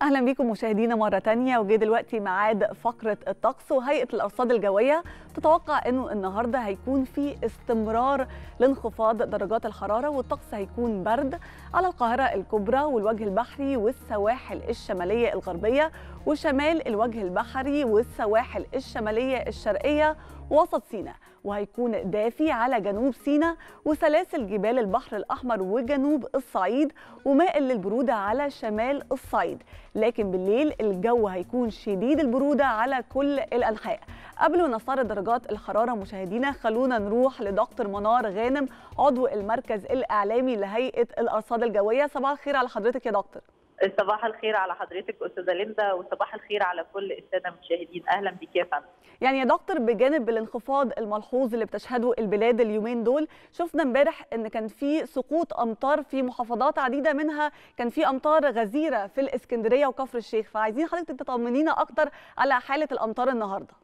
اهلا بيكم مشاهدينا مره تانية وجه دلوقتي ميعاد فقره الطقس وهيئه الارصاد الجويه تتوقع انه النهارده هيكون في استمرار لانخفاض درجات الحراره والطقس هيكون برد على القاهره الكبرى والوجه البحري والسواحل الشماليه الغربيه وشمال الوجه البحري والسواحل الشماليه الشرقيه وسط سيناء وهيكون دافي على جنوب سيناء وسلاسل جبال البحر الأحمر وجنوب الصعيد ومائل للبرودة على شمال الصعيد لكن بالليل الجو هيكون شديد البرودة على كل الأنحاء قبل ما نستعرض درجات الحرارة مشاهدينا خلونا نروح لدكتور منار غانم عضو المركز الإعلامي لهيئة الأرصاد الجوية صباح الخير على حضرتك يا دكتور صباح الخير على حضرتك استاذه ليندا وصباح الخير على كل الساده المشاهدين اهلا بك يا فندم يعني يا دكتور بجانب الانخفاض الملحوظ اللي بتشهده البلاد اليومين دول شفنا امبارح ان كان في سقوط امطار في محافظات عديده منها كان في امطار غزيره في الاسكندريه وكفر الشيخ فعايزين حضرتك تطمنينا اكتر على حاله الامطار النهارده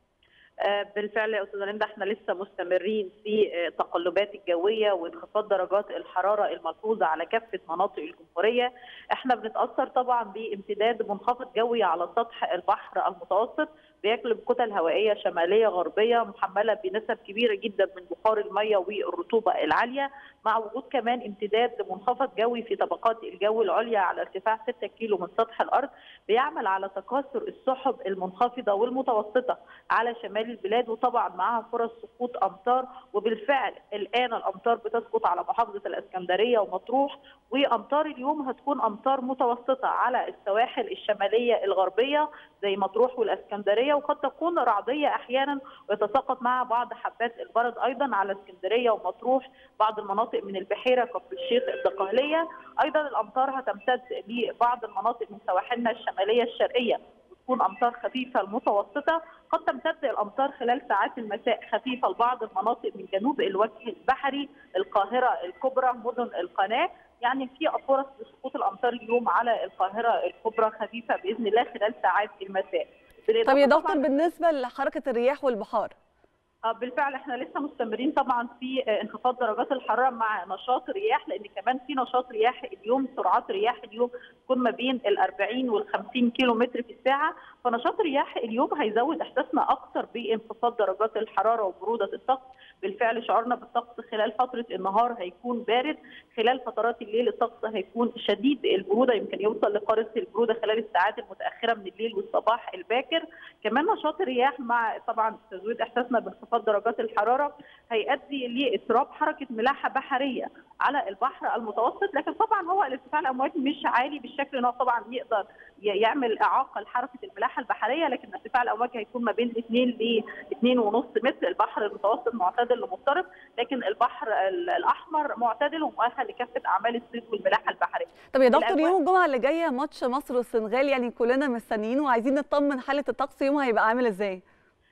بالفعل يا استاذه ليندا احنا لسه مستمرين في التقلبات الجويه وانخفاض درجات الحراره الملحوظه على كافه مناطق الجمهوريه احنا بنتاثر طبعا بامتداد منخفض جوي على سطح البحر المتوسط بيجلب كتل هوائيه شماليه غربيه محمله بنسب كبيره جدا من بخار الميه والرطوبه العاليه مع وجود كمان امتداد لمنخفض جوي في طبقات الجو العليا على ارتفاع 6 كيلو من سطح الارض بيعمل على تكاثر السحب المنخفضه والمتوسطه على شمال البلاد وطبعا معها فرص سقوط امطار وبالفعل الان الامطار بتسقط على محافظه الاسكندريه ومطروح وامطار اليوم هتكون امطار متوسطه على السواحل الشماليه الغربيه زي مطروح والاسكندريه وقد تكون رعديه احيانا ويتساقط معها بعض حبات البرد ايضا على اسكندريه ومطروح بعض المناطق من البحيره كفر الشيخ الدقهليه ايضا الامطار هتمتد لبعض المناطق من سواحلنا الشماليه الشرقيه تكون امطار خفيفه المتوسطه قد تمتد الامطار خلال ساعات المساء خفيفه لبعض المناطق من جنوب الوجه البحري القاهره الكبرى مدن القناه يعني في فرص لسقوط الامطار اليوم على القاهره الكبرى خفيفه باذن الله خلال ساعات المساء. طب يا دكتور بالنسبه لحركه الرياح والبحار بالفعل احنا لسه مستمرين طبعا في انخفاض درجات الحراره مع نشاط رياح لان كمان في نشاط رياح اليوم سرعات رياح اليوم تكون ما بين ال 40 وال 50 كيلو متر في الساعه فنشاط رياح اليوم هيزود احساسنا اكثر بانخفاض درجات الحراره وبروده الطقس بالفعل شعورنا بالطقس خلال فتره النهار هيكون بارد خلال فترات الليل الطقس هيكون شديد البروده يمكن يوصل لقارص البروده خلال الساعات المتاخره من الليل والصباح الباكر كمان نشاط الرياح مع طبعا تزويد احساسنا بانخفاض درجات الحراره هيؤدي لاضطراب حركه ملاحه بحريه على البحر المتوسط لكن طبعا هو الارتفاع الامواج مش عالي بالشكل ان هو طبعا يقدر يعمل اعاقه لحركه الملاحه البحريه لكن ارتفاع الامواج هيكون ما بين 2 ل 2.5 متر البحر المتوسط معتدل لمضطرب لكن البحر الاحمر معتدل ومؤهل لكافه اعمال الصيد والملاحه البحريه. طب يا دكتور يوم الجمعه اللي جايه ماتش مصر والسنغال يعني كلنا مستنيين وعايزين نطمن حاله الطقس يومها هيبقى عامل ازاي؟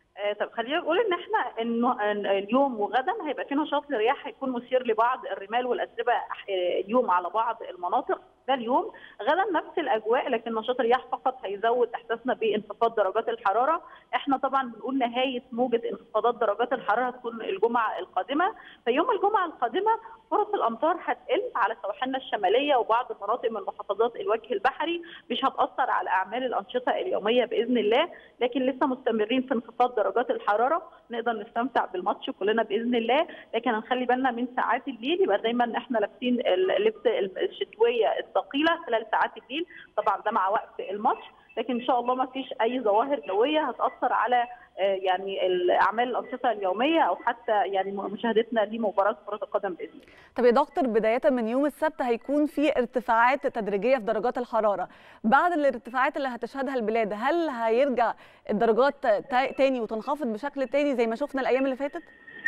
طب خلينا نقول ان احنا انه اليوم وغدا هيبقى في نشاط للرياح هيكون مثير لبعض الرمال والاتربه اليوم على بعض المناطق ده اليوم غدا نفس الاجواء لكن نشاط الرياح فقط هيزود احساسنا بانخفاض درجات الحراره احنا طبعا بنقول نهايه موجه انخفاضات درجات الحراره هتكون الجمعه القادمه فيوم الجمعه القادمه فرص الامطار هتقل على سواحلنا الشماليه وبعض المناطق من محافظات الوجه البحري مش هتاثر على اعمال الانشطه اليوميه باذن الله لكن لسه مستمرين في انخفاض درجات الحراره نقدر نستمتع بالماتش كلنا باذن الله لكن هنخلي بالنا من ساعات الليل يبقى دايما احنا لابسين اللبس الشتويه الثقيله خلال ساعات الليل طبعا ده مع وقت الماتش لكن ان شاء الله ما فيش اي ظواهر جويه هتاثر على يعني اعمال الانشطه اليوميه او حتى يعني مشاهدتنا لمباراه كره القدم باذن الله. طب يا دكتور بدايه من يوم السبت هيكون في ارتفاعات تدريجيه في درجات الحراره، بعد الارتفاعات اللي هتشهدها البلاد هل هيرجع الدرجات تاني وتنخفض بشكل تاني زي ما شفنا الايام اللي فاتت؟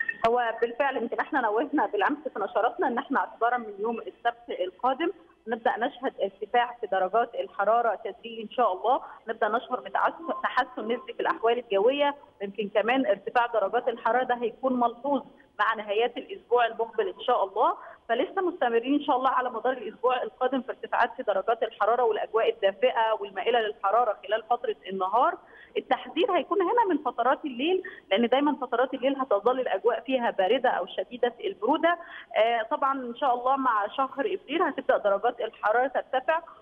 هو بالفعل يمكن احنا نوهنا بالامس في نشراتنا ان احنا اعتبارا من يوم السبت القادم نبدا نشهد ارتفاع في درجات الحراره تدريجي ان شاء الله نبدا نشهر تحسن نسبي في الاحوال الجويه يمكن كمان ارتفاع درجات الحراره ده هيكون ملحوظ مع نهايات الاسبوع المقبل ان شاء الله فلسه مستمرين ان شاء الله على مدار الاسبوع القادم في ارتفاعات في درجات الحراره والاجواء الدافئه والمائله للحراره خلال فتره النهار التحذير هيكون هنا من فترات الليل لان دايما فترات الليل هتظل الاجواء فيها بارده او شديده البروده آه طبعا ان شاء الله مع شهر ابريل هتبدا درجات الحراره ترتفع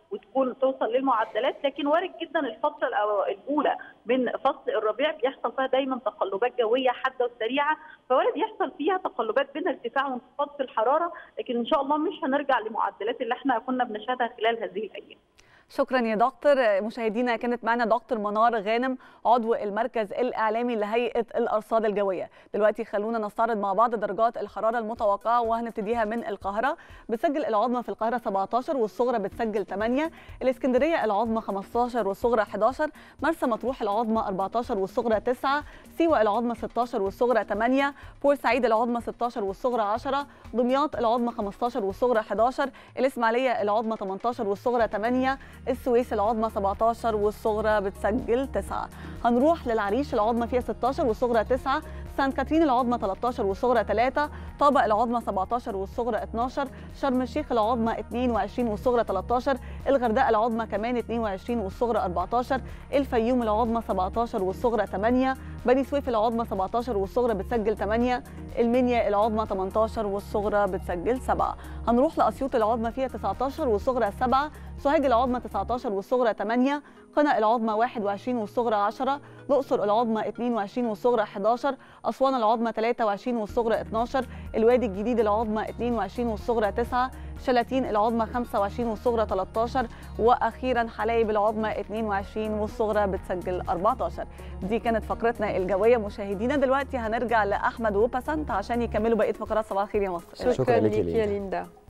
وتكون توصل للمعدلات لكن وارد جدا الفتره الاولى من فصل الربيع بيحصل فيها دايما تقلبات جويه حاده وسريعه فوارد يحصل فيها تقلبات بين ارتفاع وانخفاض في الحراره لكن ان شاء الله مش هنرجع لمعدلات اللي احنا كنا بنشهدها خلال هذه الايام. شكرا يا دكتور مشاهدينا كانت معنا دكتور منار غانم عضو المركز الاعلامي لهيئه الارصاد الجويه دلوقتي خلونا نستعرض مع بعض درجات الحراره المتوقعه وهنبتديها من القاهره بتسجل العظمى في القاهره 17 والصغرى بتسجل 8 الاسكندريه العظمى 15 والصغرى 11 مرسى مطروح العظمى 14 والصغرى 9 سيوه العظمى 16 والصغرى 8 بورسعيد العظمى 16 والصغرى 10 دمياط العظمى 15 والصغرى 11 الاسماعيليه العظمى 18 والصغرى 8 السويس العظمى 17 والصغرى بتسجل 9 هنروح للعريش العظمى فيها 16 والصغرى 9 سان كاترين العظمى 13 والصغرى 3 طابق العظمى 17 والصغرى 12 شرم الشيخ العظمى 22 والصغرى 13 الغردقه العظمى كمان 22 والصغرى 14 الفيوم العظمى 17 والصغرى 8 بني سويف العظمى 17 والصغرى بتسجل 8 المنيا العظمى 18 والصغرى بتسجل 7 هنروح لاسيوط العظمى فيها 19 والصغرى 7 سوهاج العظمى 19 والصغرى 8 قنا العظمى 21 والصغرى 10 الاقصر العظمى 22 والصغرى 11 اسوان العظمى 23 والصغرى 12 الوادي الجديد العظمى 22 والصغرى 9 شلاتين العظمى 25 والصغرى 13 واخيرا حلايب العظمى 22 والصغرى بتسجل 14 دي كانت فقرتنا الجويه مشاهدينا دلوقتي هنرجع لاحمد وبسنت عشان يكملوا بقيه فقرات صباح الخير يا مصر شكرا, شكرا لك يا ليندا